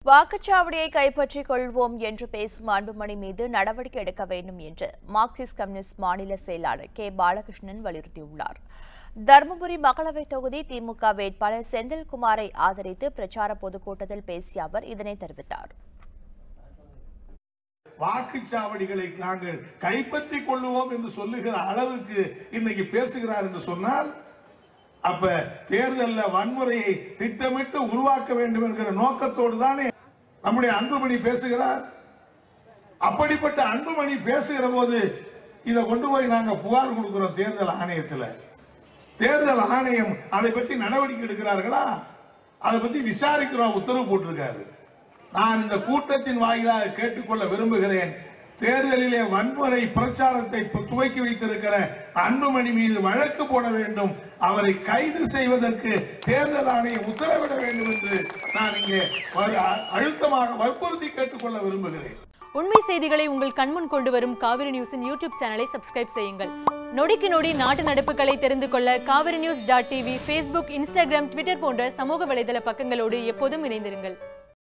வாக்குச்சாவடியை கைப்பற்றிக் கொள்வோம் என்று பேசும் அன்புமணி மீது நடவடிக்கை எடுக்க வேண்டும் என்று மார்க்சிஸ்ட் கம்யூனிஸ்ட் மாநில செயலாளர் கே பாலகிருஷ்ணன் வலியுறுத்தியுள்ளார் தருமபுரி மக்களவைத் தொகுதி திமுக வேட்பாளர் செந்தில்குமாரை ஆதரித்து பிரச்சார பொதுக்கூட்டத்தில் பேசிய அவர் இதனை தெரிவித்தார் வாக்குச்சாவடிகளை நாங்கள் கைப்பற்றிக் கொள்ளுவோம் என்று சொல்லுகிற அளவுக்கு இன்னைக்கு பேசுகிறார் என்று சொன்னால் அப்ப தேர்தல்ல வன்முறையை திட்டமிட்டு உருவாக்க வேண்டும் என்கிற நோக்கத்தோடு தானே நம்முடைய அன்புமணி பேசுகிறார் அப்படிப்பட்ட அன்புமணி பேசுகிற போது இதை கொண்டு போய் நாங்க புகார் கொடுக்கிறோம் தேர்தல் ஆணையத்தில் தேர்தல் ஆணையம் அதை பற்றி நடவடிக்கை எடுக்கிறார்களா அதை பத்தி விசாரிக்கிறோம் உத்தரவு போட்டிருக்காரு நான் இந்த கூட்டத்தின் வாயிலாக கேட்டுக்கொள்ள விரும்புகிறேன் தேர்தலிலே வன்முறை பிரச்சாரத்தை பு- துவக்கி வைத்திருக்கிற அன்புமணி மீது வழக்கு போட வேண்டும் அவரை கைது செய்வதற்கு தேர்தல் ஆணையம் உத்தரவிட வேண்டும் என்று நான் இங்கே வ- அ- அழுத்தமாக வற்புறுத்தி கேட்டுக்கொள்ள விரும்புகிறேன் உண்மை செய்திகளை உங்கள் கண்முன் கொண்டு வரும் காவிரி நியூஸின் யூடியூப் சேனலை சப்ஸ்கிரைப் செய்யுங்கள் நொடிக்கு நொடி நாட்டு நடப்புகளை தெரிந்து கொள்ள Kaveri news dot TV Facebook Instagram Twitter போன்ற சமூக வலைதள பக்கங்களோடு எப்போதும் இணைந்திருங்கள்